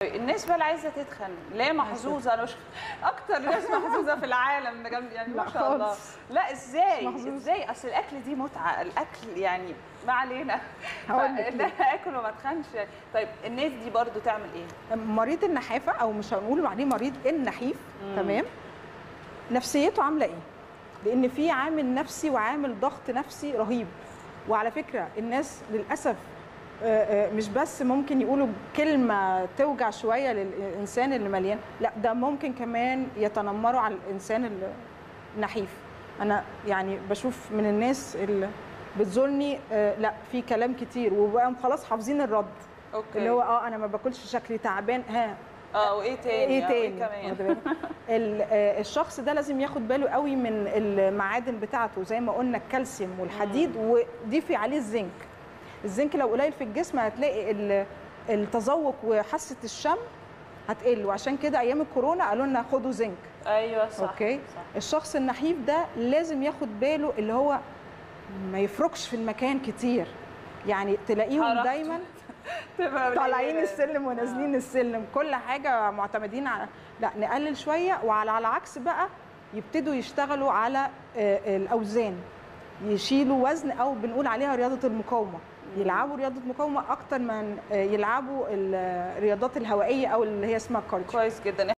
الناس بقى اللي عايزه تتخن لا محظوظه انا مش اكتر ناس محظوظه في العالم بجد يعني ما لا شاء الله خالص. لا ازاي مش محظوظة. ازاي اصل الاكل دي متعه الاكل يعني ما علينا هقول لك ف- لا اكل وما اتخنش يعني. طيب الناس دي برضو تعمل ايه مريض النحافه او مش هنقول عليه مريض النحيف مم. تمام نفسيته عامله ايه لان في عامل نفسي وعامل ضغط نفسي رهيب وعلى فكره الناس للاسف آه، آه، مش بس ممكن يقولوا كلمه توجع شويه للانسان اللي مليان لا ده ممكن كمان يتنمروا على الانسان اللي نحيف انا يعني بشوف من الناس اللي بتزورني آه، لا في كلام كتير وبقى خلاص حافظين الرد اوكي اللي هو اه انا ما باكلش شكلي تعبان ها اه وايه تاني ايه آه، تاني كمان واخد بالك؟ ال- آه، الشخص ده لازم ياخد باله قوي من المعادن بتاعته زي ما قلنا الكالسيوم والحديد وضيفي عليه الزنك الزنك لو قليل في الجسم هتلاقي ال- التذوق وحاسه الشم هتقل وعشان كده ايام الكورونا قالوا لنا خدوا زنك ايوه صح اوكي صح الشخص النحيف ده لازم ياخد باله اللي هو ما يفركش في المكان كتير يعني تلاقيهم حركته. دايما تبقى طالعين قليلة. السلم ونازلين السلم كل حاجه معتمدين على لا نقلل شويه وعلى على العكس بقى يبتدوا يشتغلوا على آه، الاوزان يشيلوا وزن او بنقول عليها رياضه المقاومه يلعبوا رياضه مقاومه اكتر من آه، يلعبوا الرياضات الهوائيه او اللي هي اسمها الكارديو كويس جدا